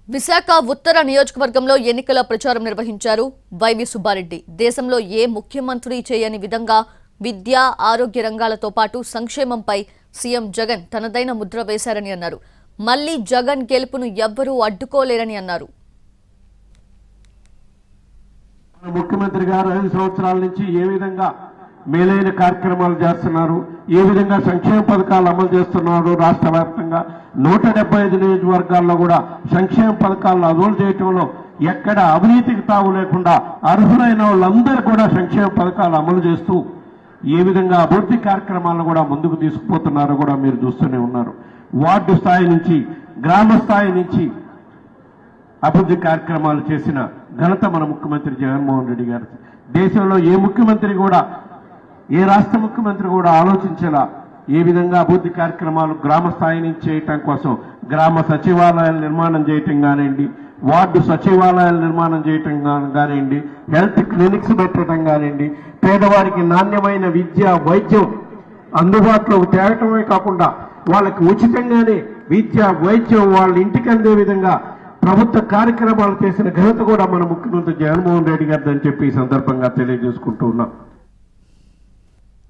విశాఖ ఉత్తర నియోజకవర్గంలో ఎన్నికల ప్రచారం నిర్వహించారు వైవి సుబ్బారెడ్డి దేశంలో ఏ ముఖ్యమంత్రి చేయని విధంగా విద్య ఆరోగ్య రంగాలతో పాటు సంక్షేమంపై సీఎం జగన్ తనదైన ముద్ర వేశారని అన్నారు మళ్లీ జగన్ గెలుపును ఎవ్వరూ అడ్డుకోలేరని అన్నారు మన ముఖ్యమంత్రి గారు ఐదు సంవత్సరాల నుంచి ఏ విధంగా మేలైన కార్యక్రమాలు చేస్తున్నారు ఏ విధంగా సంక్షేమ పథకాలు అమలు చేస్తున్నారు రాష్ట్ర వ్యాప్తంగా నూట డెబ్బై ఐదు నియోజకవర్గాల్లో కూడా సంక్షేమ పథకాలను అమలు చేయటంలో ఎక్కడ అవినీతికి తావు లేకుండా అర్హులైన వాళ్ళందరూ కూడా సంక్షేమ పథకాలు అమలు చేస్తూ ఏ విధంగా అభివృద్ధి కార్యక్రమాలను కూడా ముందుకు తీసుకుపోతున్నారో కూడా మీరు చూస్తూనే ఉన్నారు వార్డు స్థాయి నుంచి గ్రామ స్థాయి నుంచి అభివృద్ధి కార్యక్రమాలు చేసిన ఘనత మన ముఖ్యమంత్రి జగన్మోహన్ రెడ్డి గారు దేశంలో ఏ ముఖ్యమంత్రి కూడా ఏ రాష్ట్ర ముఖ్యమంత్రి కూడా ఆలోచించేలా ఏ విధంగా అభివృద్ధి కార్యక్రమాలు గ్రామ స్థాయి నుంచి చేయటం కోసం గ్రామ సచివాలయాల నిర్మాణం చేయటం కానివ్వండి వార్డు సచివాలయాల నిర్మాణం చేయటం గా- కానివ్వండి హెల్త్ క్లినిక్స్ పెట్టడం కానివ్వండి పేదవారికి నాణ్యమైన విద్య వైద్యం అందుబాటులోకి తేవటమే కాకుండా వాళ్ళకి ఉచితంగానే విద్య వైద్యం వాళ్ళ ఇంటికి అందే విధంగా ప్రభుత్వ కార్యక్రమాలు చేసిన ఘనత కూడా మన ముఖ్యమంత్రి జగన్మోహన్ రెడ్డి గారిదని చెప్పి ఈ సందర్భంగా తెలియజేసుకుంటూ ఉన్నాం